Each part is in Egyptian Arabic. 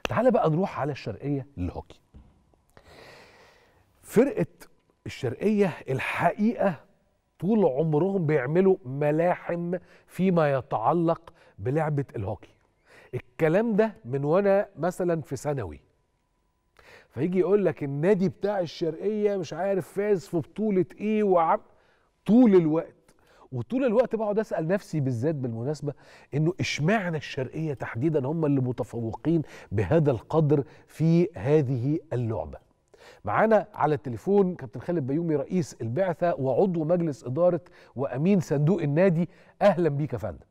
تعال بقى نروح على الشرقيه للهوكي فرقه الشرقيه الحقيقه طول عمرهم بيعملوا ملاحم فيما يتعلق بلعبه الهوكي الكلام ده من وانا مثلا في ثانوي فيجي يقول لك النادي بتاع الشرقيه مش عارف فاز في بطوله ايه وعم طول الوقت وطول الوقت بقعد اسال نفسي بالذات بالمناسبه انه اشمعنى الشرقيه تحديدا هم اللي متفوقين بهذا القدر في هذه اللعبه معانا على التليفون كابتن خالد بيومي رئيس البعثه وعضو مجلس اداره وامين صندوق النادي اهلا بيك يا فندم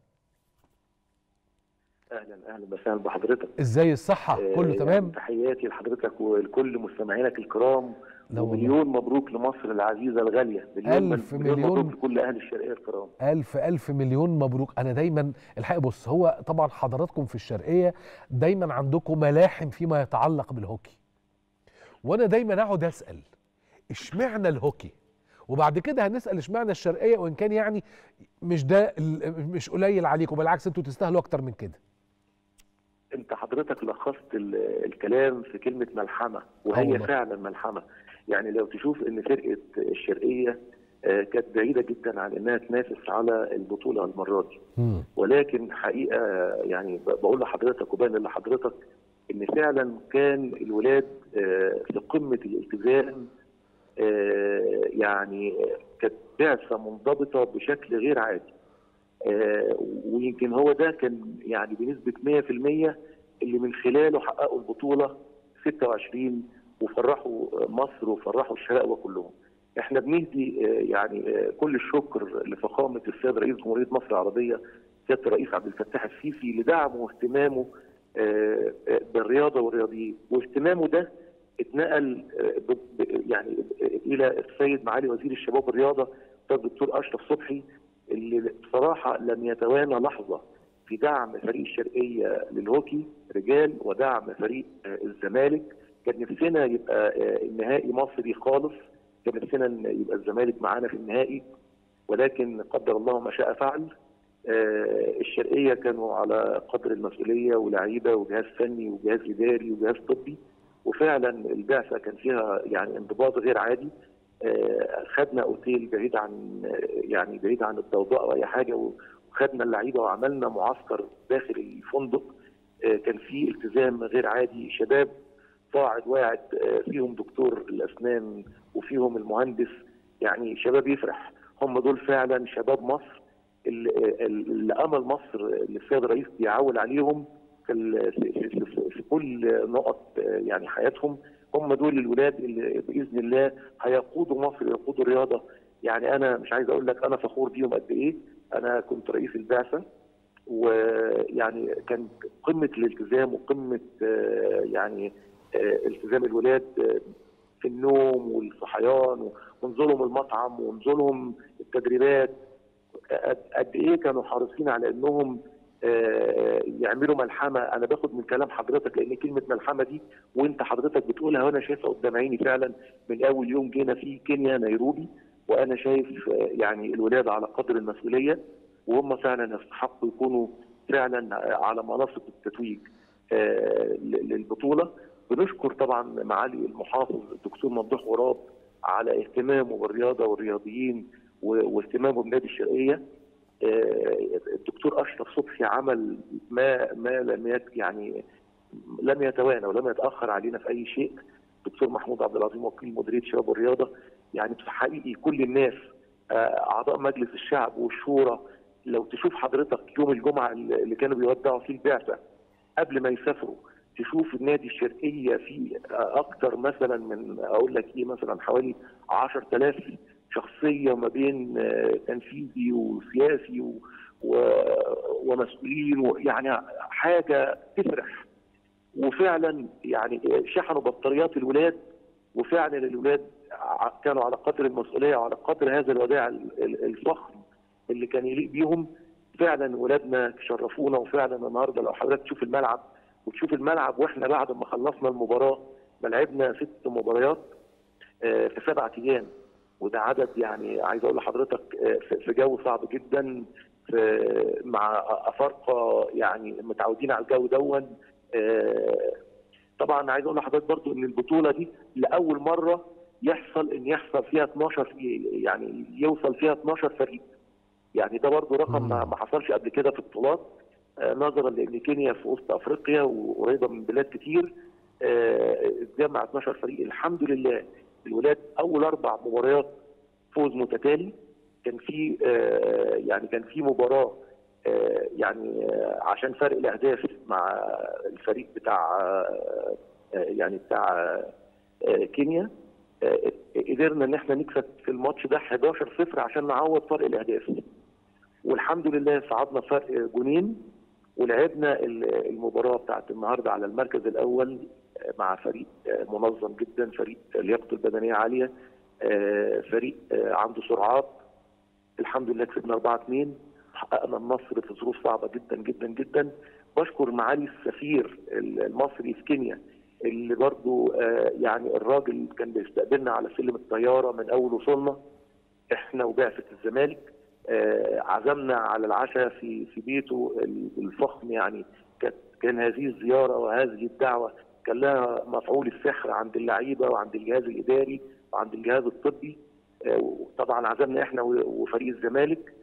اهلا اهلا وسهلا بحضرتك ازاي الصحه كله آه، تمام تحياتي لحضرتك ولكل مستمعينك الكرام لا والله. ومليون مبروك لمصر العزيزه الغاليه مليون ألف مليون مليون. مبروك لكل اهل الشرقيه الكرام ألف ألف مليون مبروك أنا دايما الحقيقة بص هو طبعا حضراتكم في الشرقية دايما عندكم ملاحم فيما يتعلق بالهوكي وأنا دايما أقعد أسأل إشمعنى الهوكي وبعد كده هنسأل إشمعنى الشرقية وإن كان يعني مش ده ال- مش قليل عليكم بالعكس أنتوا تستاهلوا أكتر من كده انت حضرتك لخصت ال- الكلام في كلمه ملحمه آه وهي والله. فعلا ملحمه يعني لو تشوف ان فرقه الشرقيه آه، كانت بعيده جدا عن انها تنافس على البطوله المره دي مم. ولكن حقيقه يعني ب- بقول لحضرتك وبين لحضرتك ان فعلا كان الولاد آه، في قمه الالتزام آه، يعني كانت بعثه منضبطه بشكل غير عادي آه، ويمكن هو ده كان يعني بنسبه 100% اللي من خلاله حققوا البطوله 26 وفرحوا مصر وفرحوا الشرقوه كلهم. احنا بنهدي آه، يعني آه، كل الشكر لفخامه السيد رئيس جمهوريه مصر العربيه سياده الرئيس عبد الفتاح السيسي لدعمه واهتمامه آه، آه، بالرياضه والرياضيين واهتمامه ده اتنقل آه، ب- ب- يعني الى السيد معالي وزير الشباب والرياضه الاستاذ الدكتور اشرف صبحي اللي بصراحه لم يتوانى لحظه في دعم فريق الشرقيه للهوكي رجال ودعم فريق آه، الزمالك كان نفسنا يبقى آه، النهائي مصري خالص كان نفسنا إن يبقى الزمالك معانا في النهائي ولكن قدر الله ما شاء فعل آه، الشرقيه كانوا على قدر المسؤوليه ولاعيبه وجهاز فني وجهاز اداري وجهاز طبي وفعلا البعثه كان فيها يعني انضباط غير عادي آه، خدنا اوتيل بعيد عن آه، يعني بعيد عن الضوضاء او اي حاجه وخدنا اللعيبه وعملنا معسكر داخل الفندق آه، كان فيه التزام غير عادي شباب صاعد واعد آه، فيهم دكتور الاسنان وفيهم المهندس يعني شباب يفرح هم دول فعلا شباب مصر اللي, اللي امل مصر اللي السيد الرئيس بيعول عليهم في, ال- في, في, في, في كل نقط آه، يعني حياتهم هم دول الولاد اللي باذن الله هيقودوا مصر ويقودوا الرياضه يعني انا مش عايز اقول لك انا فخور بيهم قد ايه انا كنت رئيس البعثه ويعني كان قمه الالتزام وقمه آه، يعني آه، التزام الولاد آه، في النوم والصحيان ونزولهم المطعم ونزولهم التدريبات قد قد ايه كانوا حريصين على انهم آه، يعملوا ملحمه انا باخد من كلام حضرتك لان كلمه ملحمه دي وانت حضرتك بتقولها وانا شايفها قدام عيني فعلا من اول يوم جينا في كينيا نيروبي وانا شايف آه، يعني الولاد على قدر المسؤوليه وهم فعلا يستحقوا يكونوا فعلا على منصه التتويج آه، ل- للبطوله بنشكر طبعا معالي المحافظ الدكتور ممدوح غراب على اهتمامه بالرياضه والرياضيين و- واهتمامه بنادي الشرقيه آه، الدكتور اشرف صبحي عمل ما ما لم يت يعني لم يتوانى ولم يتاخر علينا في اي شيء الدكتور محمود عبد العظيم وكيل مديريه الشباب والرياضه يعني في حقيقي كل الناس آه، اعضاء مجلس الشعب والشورى لو تشوف حضرتك يوم الجمعه اللي كانوا بيودعوا فيه البعثه قبل ما يسافروا تشوف النادي الشرقيه فيه اكتر مثلا من اقول لك ايه مثلا حوالي 10000 شخصيه ما بين آه، تنفيذي وسياسي و... و... ومسؤولين و... يعني حاجه تفرح وفعلا يعني شحنوا بطاريات الولاد وفعلا الولاد ع- كانوا على قدر المسؤوليه وعلى قدر هذا الوداع ال- ال- الفخم اللي كان يليق بيهم فعلا ولادنا شرفونا وفعلا النهارده لو حضرتك تشوف الملعب وتشوف الملعب واحنا بعد ما خلصنا المباراه ما لعبنا ست مباريات آه، في سبعة ايام وده عدد يعني عايز اقول لحضرتك آه، في في جو صعب جدا في مع افارقه يعني متعودين على الجو دون آه، طبعا عايز اقول لحضرتك برضو ان البطوله دي لاول مره يحصل ان يحصل فيها 12 يعني يوصل فيها 12 فريق يعني ده برضو رقم ما ما حصلش قبل كده في البطولات آه، نظرا لان كينيا في وسط افريقيا وقريبه من بلاد كتير آه، اتجمع 12 فريق الحمد لله الولاد اول اربع مباريات فوز متتالي كان في آه، يعني كان في مباراه آه، يعني آه، عشان فرق الاهداف مع الفريق بتاع آه، آه، يعني بتاع آه، كينيا آه، قدرنا ان احنا نكسب في الماتش ده 11 0 عشان نعوض فرق الاهداف والحمد لله صعدنا فرق جونين ولعبنا ال- المباراه بتاعت النهارده على المركز الاول آه، مع فريق آه، منظم جدا فريق لياقته البدنيه عاليه آه، فريق آه، عنده سرعات الحمد لله كسبنا 4 2 حققنا النصر في ظروف صعبه جدا جدا جدا بشكر معالي السفير المصري في كينيا اللي برضو آه، يعني الراجل كان بيستقبلنا على سلم الطياره من اول وصولنا احنا وبعثه الزمالك آه، عزمنا على العشاء في في بيته الفخم يعني كانت كان هذه الزياره وهذه الدعوه كان لها مفعول السحر عند اللعيبه وعند الجهاز الاداري وعند الجهاز الطبي آه، وطبعا عزمنا احنا و- وفريق الزمالك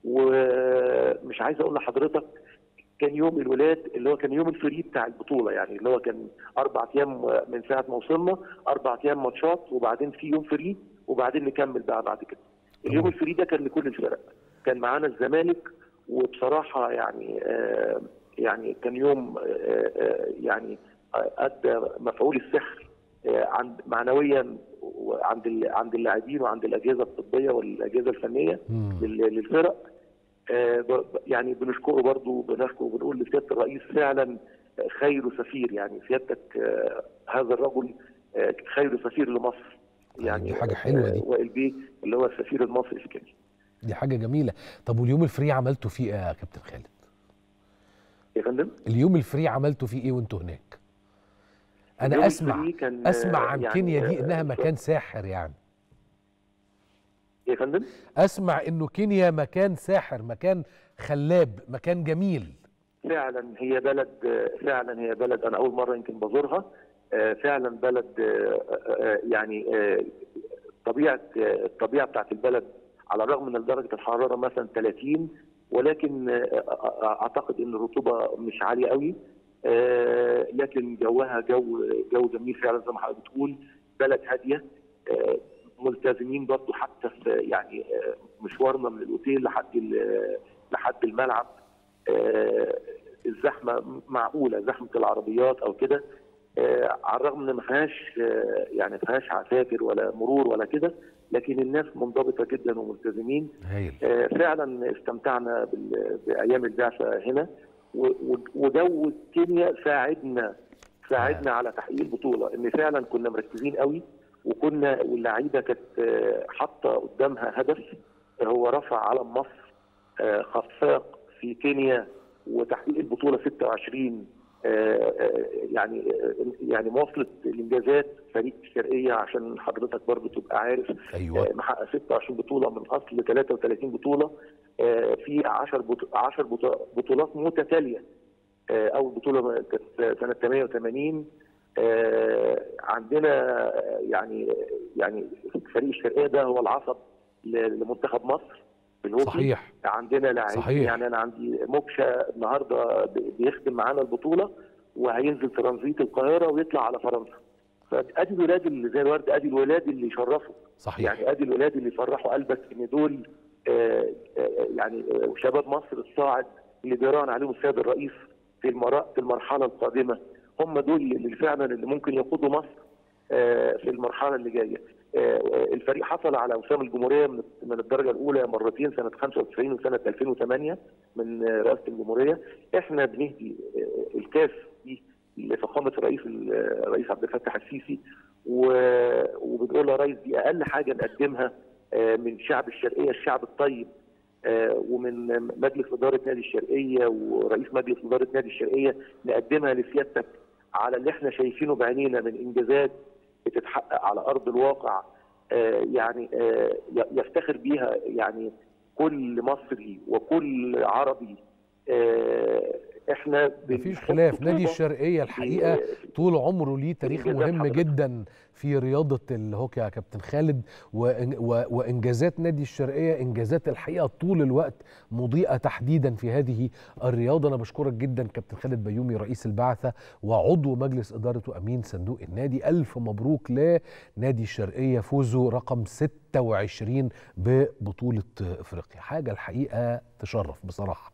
ومش عايز اقول لحضرتك كان يوم الولاد اللي هو كان يوم الفري بتاع البطوله يعني اللي هو كان اربع ايام من ساعه ما وصلنا اربع ايام ماتشات وبعدين في يوم فري وبعدين نكمل بقى بعد كده. اليوم الفري ده كان لكل الفرق كان معانا الزمالك وبصراحه يعني آه يعني كان يوم آه آه يعني ادى مفعول السحر آه عند معنويا عند ال- عند اللاعبين وعند الاجهزه الطبيه والاجهزه الفنيه مم. لل- للفرق آه، ب- يعني بنشكره برضو بنشكره وبنقول لسياده الرئيس فعلا خير سفير يعني سيادتك آه، هذا الرجل آه، خير سفير لمصر يعني دي حاجة حلوة دي. آه، وائل بيه اللي هو السفير المصري في كينيا دي حاجه جميله طب واليوم الفري عملتوا فيه ايه يا كابتن خالد يا فندم اليوم الفري عملتوا فيه ايه وانتوا هناك اليوم انا اسمع الفري كان، اسمع آه، عن يعني، كينيا دي آه، انها ف- مكان ساحر يعني يا فندم اسمع انه كينيا مكان ساحر مكان خلاب مكان جميل فعلا هي بلد فعلا هي بلد انا اول مره يمكن بزورها آه، فعلا بلد آه، آه، يعني آه، طبيعه آه، الطبيعه بتاعت البلد على الرغم من درجه الحراره مثلا 30 ولكن آه، آه، اعتقد ان الرطوبه مش عاليه قوي آه، لكن جوها جو جو جميل فعلا زي ما حضرتك بتقول بلد هاديه آه، ملتزمين برضه حتى في يعني آه، مشوارنا من الاوتيل لحد ال- لحد الملعب آه، الزحمه معقوله زحمه العربيات او كده آه، على الرغم ان ما فيهاش آه، يعني ما فيهاش عساكر ولا مرور ولا كده لكن الناس منضبطه جدا وملتزمين هايل آه، فعلا استمتعنا بال- بايام البعثه هنا و- و- وجو كينيا ساعدنا ساعدنا على تحقيق البطوله ان فعلا كنا مركزين قوي وكنا واللعيبه كانت آه، حاطه قدامها هدف هو رفع علم مصر آه، خفاق في كينيا وتحقيق البطوله 26 آه، آه، يعني آه، يعني مواصله الانجازات فريق الشرقيه عشان حضرتك برضو تبقى عارف ايوه آه، محقق 26 بطوله من اصل 33 بطوله آه، في 10 بط- 10 بط- بطولات متتاليه آه، اول بطوله كانت سنه 88 آه، عندنا آه، يعني يعني فريق الشرقيه ده هو العصب ل- لمنتخب مصر في الهوكي صحيح عندنا لاعبين صحيح. يعني انا عندي موكشا النهارده ب- بيخدم معانا البطوله وهينزل ترانزيت القاهره ويطلع على فرنسا فادي الولاد اللي زي الورد ادي الولاد اللي يشرفوا صحيح يعني ادي الولاد اللي يفرحوا قلبك ان دول آه، آه، يعني آه، شباب مصر الصاعد اللي بيراهن عليهم السيد الرئيس في المرا- في المرحله القادمه هم دول اللي فعلا اللي ممكن يقودوا مصر آه، في المرحله اللي جايه آه، الفريق حصل على وسام الجمهوريه من من الدرجه الاولى مرتين سنه 95 وسنه 2008 من آه، رئاسه الجمهوريه احنا بنهدي آه، الكاس دي لفخامه الرئيس الرئيس عبد الفتاح السيسي و- وبنقول يا ريس دي اقل حاجه نقدمها آه، من شعب الشرقيه الشعب الطيب آه، ومن مجلس اداره نادي الشرقيه ورئيس مجلس اداره نادي الشرقيه نقدمها لسيادتك على اللي احنا شايفينه بعينينا من انجازات بتتحقق على ارض الواقع آه، يعني آه، ي- يفتخر بيها يعني كل مصري وكل عربي آه، احنا مفيش بنحط خلاف نادي طوبة الشرقيه الحقيقه في- طول عمره ليه تاريخ إنجازات مهم حضرتك. جدا في رياضه الهوكي يا كابتن خالد وإن- و- وانجازات نادي الشرقيه انجازات الحقيقه طول الوقت مضيئه تحديدا في هذه الرياضه انا بشكرك جدا كابتن خالد بيومي رئيس البعثه وعضو مجلس اداره وامين صندوق النادي الف مبروك لنادي الشرقيه فوزه رقم 26 ببطوله افريقيا حاجه الحقيقه تشرف بصراحه